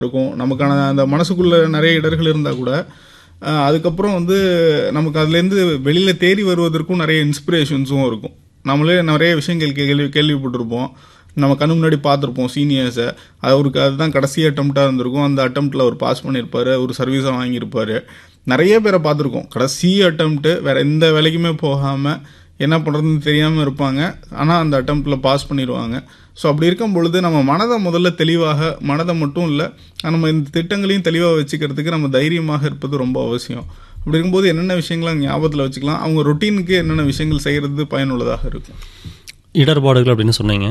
இருக்கும் நமக்கான அந்த மனசுக்குள்ள நிறைய இடர்கள் இருந்தால் கூட அஹ், அதுக்கப்புறம் வந்து நமக்கு அதுலேருந்து வெளியில் தேடி வருவதற்கும் நிறைய இன்ஸ்பிரேஷன்ஸும் இருக்கும் நம்மளே நிறைய விஷயங்கள் கேள்வி கேள்விப்பட்டிருப்போம் நம்ம கண்ணு முன்னாடி பார்த்துருப்போம் சீனியர்ஸை அவருக்கு அதுதான் கடைசி அட்டம்ப்டாக இருந்திருக்கும் அந்த அட்டம்ப்டில் அவர் பாஸ் பண்ணியிருப்பாரு ஒரு சர்வீஸை வாங்கியிருப்பாரு நிறைய பேரை பார்த்துருக்கோம் கடைசி அட்டம்ப்ட்டு வேற எந்த வேலைக்குமே போகாமல் என்ன பண்ணுறதுன்னு தெரியாமல் இருப்பாங்க ஆனால் அந்த அட்டம்ப்டில் பாஸ் பண்ணிடுவாங்க ஸோ அப்படி இருக்கும் பொழுது நம்ம மனதை முதல்ல தெளிவாக மனதை மட்டும் இல்லை நம்ம இந்த திட்டங்களையும் தெளிவாக வச்சுக்கிறதுக்கு நம்ம தைரியமாக இருப்பது ரொம்ப அவசியம் அப்படி இருக்கும்போது என்னென்ன விஷயங்களை ஞாபகத்தில் வச்சுக்கலாம் அவங்க ரொட்டீனுக்கு என்னென்ன விஷயங்கள் செய்கிறது பயனுள்ளதாக இருக்கும் இடர்பாடுகள் அப்படின்னு சொன்னீங்க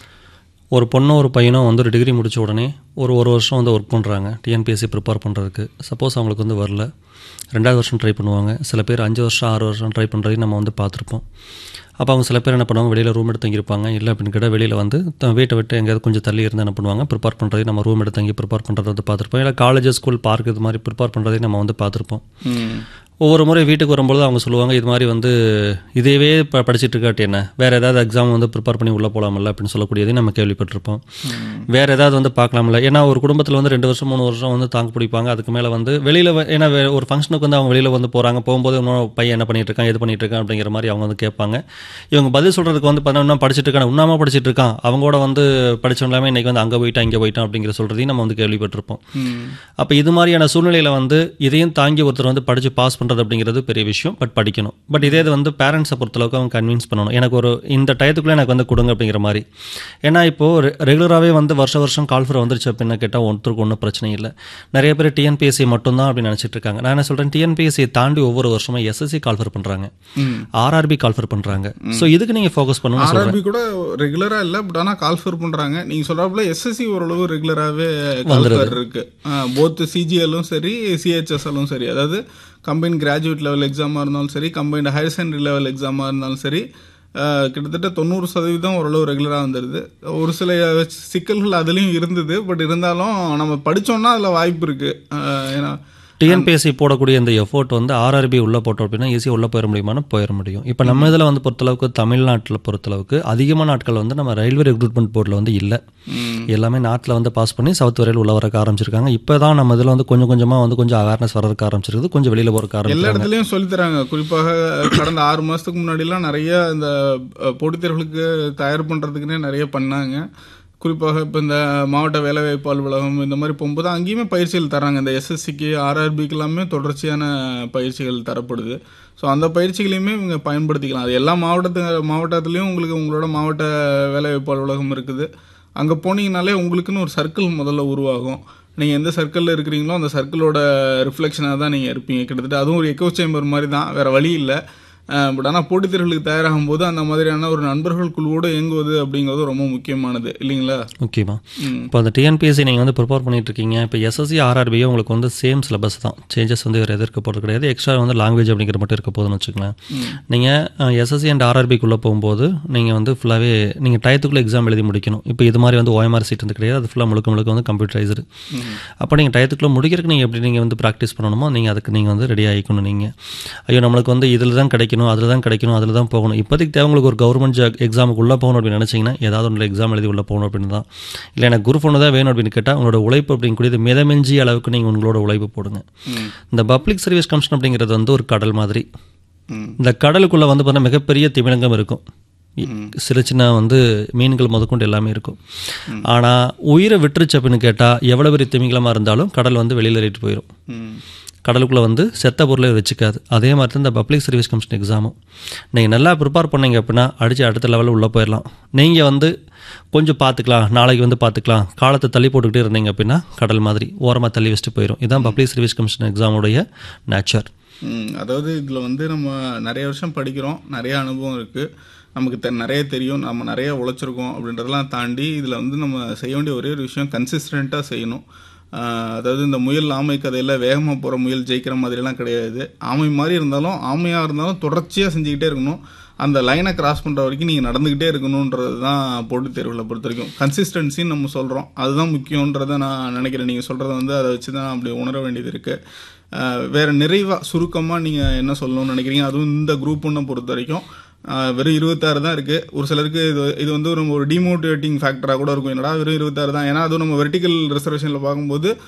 ஒரு பொண்ணோ ஒரு பையனோ வந்து ஒரு டிகிரி முடிச்ச உடனே ஒரு ஒரு வருஷம் வந்து ஒர்க் பண்ணுறாங்க டிஎன்பிஎஸ்சி ப்ரிப்பேர் பண்ணுறதுக்கு சப்போஸ் அவங்களுக்கு வந்து வரல ரெண்டாவது வருஷம் ட்ரை பண்ணுவாங்க சில பேர் அஞ்சு வருஷம் ஆறு வருஷம் ட்ரை பண்ணுறதையும் நம்ம வந்து பார்த்துருப்போம் அப்போ அவங்க சில பேர் என்ன பண்ணுவாங்க வெளியில் ரூம் எடுத்து தங்கியிருப்பாங்க இல்லை அப்படின்னு கேட்டால் வெளியில் வந்து த- வீட்டை விட்டு எங்கேயாவது கொஞ்சம் தள்ளி இருந்து என்ன பண்ணுவாங்க ப்ரிப்பேர் பண்ணுறதையும் நம்ம ரூம் எடுத்து தங்கி ப்ரிப்பேர் பண்ணுறதை வந்து பார்த்துருப்போம் இல்லை காலேஜ் ஸ்கூல் பார்க் இது மாதிரி ப்ரிப்பேர் பண்ணுறதையும் நம்ம வந்து பார்த்துருப்போம் ஒவ்வொரு முறை வீட்டுக்கு வரும்பொழுது அவங்க சொல்லுவாங்க இது மாதிரி வந்து இதையவே ப படிச்சுட்டு இருக்காட்டி என்ன வேறு ஏதாவது எக்ஸாம் வந்து ப்ரிப்பேர் பண்ணி உள்ளே போகலாமல்ல அப்படின்னு சொல்லக்கூடியதையும் நம்ம கேள்விப்பட்டிருப்போம் வேறு ஏதாவது வந்து பார்க்கலாம்ல ஏன்னா ஒரு குடும்பத்தில் வந்து ரெண்டு வருஷம் மூணு வருஷம் வந்து தாக்கு பிடிப்பாங்க அதுக்கு மேலே வந்து வெளியில் ஏன்னா வே- ஒரு ஃபங்க்ஷனுக்கு வந்து அவங்க வெளியில் வந்து போகிறாங்க போகும்போது இன்னொரு பையன் என்ன பண்ணிட்டு இருக்கான் எது பண்ணிட்டு இருக்கான் அப்படிங்கிற மாதிரி அவங்க வந்து கேட்பாங்க இவங்க பதில் சொல்கிறதுக்கு வந்து பார்த்தா இன்னும் படிச்சுட்டு இருக்கான் உண்ணாம படிச்சுட்டு இருக்கான் அவங்களோட வந்து படிச்சவன் எல்லாமே இன்னைக்கு வந்து அங்கே போயிட்டான் இங்கே போயிட்டான் அப்படிங்கிற சொல்கிறதையும் நம்ம வந்து கேள்விப்பட்டிருப்போம் அப்போ இது மாதிரியான சூழ்நிலையில் வந்து இதையும் தாங்கி ஒருத்தர் வந்து படித்து பாஸ் பண்ணுறது அப்படிங்கிறது பெரிய விஷயம் பட் படிக்கணும் பட் இதே இது வந்து பேரண்ட்ஸை பொறுத்தளவுக்கு அவங்க கன்வின்ஸ் பண்ணணும் எனக்கு ஒரு இந்த டயத்துக்குள்ளே எனக்கு வந்து கொடுங்க அப்படிங்கிற மாதிரி ஏன்னா இப்போது ரெகுலராகவே வந்து வருஷ வருஷம் கால்ஃபர் வந்துருச்சு அப்படின்னு கேட்டால் ஒருத்தருக்கு ஒன்றும் பிரச்சனை இல்லை நிறைய பேர் டிஎன்பிஎஸ்சி மட்டும்தான் அப்படின்னு நினச்சிட்டு இருக்காங்க நான் என்ன சொல்கிறேன் டிஎன்பிஎஸ்சியை தாண்டி ஒவ்வொரு வருஷமும் எஸ்எஸ்சி கால்ஃபர் பண்ணுறாங்க ஆர்ஆர்பி கால்ஃபர் பண்ணுறாங்க ஸோ இதுக்கு நீங்கள் ஃபோக்கஸ் பண்ணணும்னு சொல்கிறேன் ஆர்ஆர்பி கூட ரெகுலரா இல்ல பட் ஆனா கால்ஃபர் பண்றாங்க நீங்க சொல்றாப்புல எஸ்எஸ்சி ஓரளவு ரெகுலராகவே கால்ஃபர் இருக்கு போத் சிஜிஎல்லும் சரி சிஹெச்எஸ்எல்லும் சரி அதாவது கம்பைன் கிராஜுவேட் லெவல் எக்ஸாமா இருந்தாலும் சரி கம்பைன்டு ஹையர் செகண்டரி லெவல் எக்ஸாமா இருந்தாலும் சரி அஹ், கிட்டத்தட்ட தொண்ணூறு சதவீதம் ஓரளவு ரெகுலராக வந்துடுது ஒரு சில சிக்கல்கள் அதுலேயும் இருந்தது பட் இருந்தாலும் நம்ம படிச்சோம்னா அதில் வாய்ப்பு இருக்கு அஹ், ஏன்னா டிஎன்பிஎஸ்சி போடக்கூடிய இந்த எஃபோர்ட் வந்து ஆர்ஆர்பி உள்ளே போட்டோம் அப்படின்னா ஈஸியாக உள்ளே போயிட முடியுமானா போயிட முடியும் இப்போ நம்ம இதில் வந்து பொறுத்தளவுக்கு தமிழ்நாட்டில் பொறுத்தளவுக்கு அதிகமான நாட்கள் வந்து நம்ம ரயில்வே ரெக்ரூட்மெண்ட் போர்டில் வந்து இல்லை எல்லாமே நாட்டில் வந்து பாஸ் பண்ணி சவுத் வரையில் உள்ள வரக்க ஆரம்பிச்சிருக்காங்க இப்போ தான் நம்ம இதில் வந்து கொஞ்சம் கொஞ்சமாக வந்து கொஞ்சம் அவேர்னஸ் வரதுக்கு ஆரம்பிச்சிருக்குது கொஞ்சம் வெளியில் போகிறக்கு எல்லா ஆரம்பிச்சிருக்காங்க இடத்துலயும் சொல்லித் தராங்க குறிப்பாக கடந்த ஆறு மாசத்துக்கு முன்னாடிலாம் நிறைய இந்த அஹ், போட்டித் தேர்வுகளுக்கு தயார் பண்றதுக்குன்னே நிறைய பண்ணாங்க குறிப்பாக இப்போ இந்த மாவட்ட வேலைவாய்ப்பு அலுவலகம் இந்த மாதிரி போகும்போது அங்கேயுமே பயிற்சிகள் தராங்க இந்த எஸ்எஸ்சிக்கு ஆர்ஆர்பிக்கு எல்லாமே தொடர்ச்சியான பயிற்சிகள் தரப்படுது ஸோ அந்த பயிற்சிகளையுமே இவங்க பயன்படுத்திக்கலாம் அது எல்லா மாவட்டத்து மாவட்டத்துலேயும் உங்களுக்கு உங்களோட மாவட்ட வேலைவாய்ப்பு அலுவலகம் இருக்குது அங்கே போனீங்கனாலே உங்களுக்குன்னு ஒரு சர்க்கிள் முதல்ல உருவாகும் நீங்கள் எந்த சர்க்கிளில் இருக்கிறீங்களோ அந்த சர்க்கிளோட ரிஃப்ளெக்ஷனாக தான் நீங்கள் இருப்பீங்க கிட்டத்தட்ட அதுவும் ஒரு எக்கோ சேம்பர் மாதிரி தான் வேறு வழி இல்லை பட் ஆனால் போட்டித் தேர்வுகளுக்கு தயாராகும் போது அந்த மாதிரியான ஒரு நண்பர்கள் குழுவோடு இயங்குவது அப்படிங்கிறது ரொம்ப முக்கியமானது இல்லைங்களா முக்கியமா ம். இப்போ அந்த டிஎன்பிஎஸ்சி நீங்கள் வந்து ப்ரிப்பேர் பண்ணிட்டு இருக்கீங்க இப்போ எஸ்எஸ்சி ஆர்ஆர்பியோ உங்களுக்கு வந்து சேம் சிலபஸ் தான் சேஞ்சஸ் வந்து வேறு எது இருக்க போகிறது கிடையாது எக்ஸ்ட்ரா வந்து லாங்குவேஜ் அப்படிங்கிற மட்டும் இருக்க போகுதுன்னு வச்சுக்கலாம் நீங்கள் எஸ்எஸ்சி அண்ட் ஆர்ஆர்பிக்குள்ளே போகும்போது நீங்கள் வந்து ஃபுல்லாகவே நீங்கள் டயத்துக்குள்ளே எக்ஸாம் எழுதி முடிக்கணும் இப்போ இது மாதிரி வந்து ஓஎம்ஆர் சீட் வந்து கிடையாது அது ஃபுல்லாக முழுக்க முழுக்க வந்து கம்ப்யூட்டரைஸ்டு அப்போ நீங்கள் டயத்துக்குள்ளே முடிக்கிறதுக்கு நீங்கள் எப்படி நீங்கள் வந்து ப்ராக்டிஸ் பண்ணணுமோ நீங்கள் அதுக்கு நீங்கள் வந்து ரெடி ஆகிக்கணும் நீங்கள் ஐயோ நம்மளுக்கு வந்து இதில் தான் கிடைக்கணும் அதில் தான் கிடைக்கணும் அதில் தான் போகணும் இப்போதைக்கு தேவை உங்களுக்கு ஒரு கவர்மெண்ட் எக்ஸாமுக்கு உள்ளே போகணும் அப்படின்னு நினச்சிங்கன்னா ஏதாவது ஒன்று எக்ஸாம் எழுதி உள்ளே போகணும் அப்படின்னு தான் இல்லை எனக்கு குரூப் ஒன்று தான் வேணும் அப்படின்னு கேட்டால் உங்களோட உழைப்பு அப்படிங்கக்கூடியது மிதமெஞ்சி அளவுக்கு நீங்கள் உங்களோட உழைப்பு போடுங்க இந்த பப்ளிக் சர்வீஸ் கமிஷன் அப்படிங்கிறது வந்து ஒரு கடல் மாதிரி ம். இந்த கடலுக்குள்ளே வந்து பார்த்தா மிகப்பெரிய திமிழங்கம் இருக்கும் சின்ன சின்ன வந்து மீன்கள் முதற்கொண்டு எல்லாமே இருக்கும் ஆனால் உயிரை விட்டுருச்சு அப்படின்னு கேட்டால் எவ்வளோ பெரிய திமிங்கலமாக இருந்தாலும் கடல் வந்து வெளியில் ஏறிட்டு போயிடும் ம். கடலுக்குள்ளே வந்து செத்த பொருளை வச்சுக்காது அதே மாதிரி தான் இந்த பப்ளிக் சர்வீஸ் கமிஷன் எக்ஸாமும் நீங்கள் நல்லா ப்ரிப்பேர் பண்ணீங்க அப்படின்னா அடித்து அடுத்த லெவலில் உள்ளே போயிடலாம் நீங்கள் வந்து கொஞ்சம் பார்த்துக்கலாம் நாளைக்கு வந்து பார்த்துக்கலாம் காலத்தை தள்ளி போட்டுக்கிட்டே இருந்தீங்க அப்படின்னா கடல் மாதிரி ஓரமாக தள்ளி வச்சுட்டு போயிடும் இதுதான் பப்ளிக் சர்வீஸ் கமிஷன் எக்ஸாமுடைய நேச்சர் ம், அதாவது இதில் வந்து நம்ம நிறைய வருஷம் படிக்கிறோம் நிறைய அனுபவம் இருக்குது நமக்கு தெ நிறைய தெரியும் நம்ம நிறைய உழைச்சிருக்கோம் அப்படின்றதெல்லாம் தாண்டி இதில் வந்து நம்ம செய்ய வேண்டிய ஒரே ஒரு விஷயம் கன்சிஸ்டண்ட்டாக செய்யணும் ஆஹ், அதாவது இந்த முயல் ஆமை கதையில் வேகமாக போகிற முயல் ஜெயிக்கிற மாதிரிலாம் கிடையாது ஆமை மாதிரி இருந்தாலும் ஆமையாக இருந்தாலும் தொடர்ச்சியாக செஞ்சுக்கிட்டே இருக்கணும் அந்த லைனை கிராஸ் பண்ணுற வரைக்கும் நீங்கள் நடந்துக்கிட்டே இருக்கணுன்றது தான் போட்டித் தேர்வுகளை பொறுத்த வரைக்கும் கன்சிஸ்டன்சின்னு நம்ம சொல்கிறோம் அதுதான் முக்கியன்றதை நான் நினைக்கிறேன் நீங்கள் சொல்கிறத வந்து அதை வச்சு தான் அப்படி உணர வேண்டியது இருக்குது ஆஹ் வேற நிறைவா சுருக்கமா நீங்க என்ன சொல்லணும்னு நினைக்கிறீங்க அதுவும் இந்த குரூப் ஒன்றை பொறுத்த வரைக்கும் ஆஹ் வெறும் இருபத்தாறு தான் இருக்கு ஒரு சிலருக்கு இது இது வந்து ஒரு ஒரு டிமோட்டிவேட்டிங் ஃபேக்டராக கூட இருக்கும் என்னடா வெறும் இருபத்தாறு தான் ஏன்னா அதுவும் நம்ம வெர்டிக்கல் ரிசர்வேஷனில் பார்க்கும்போது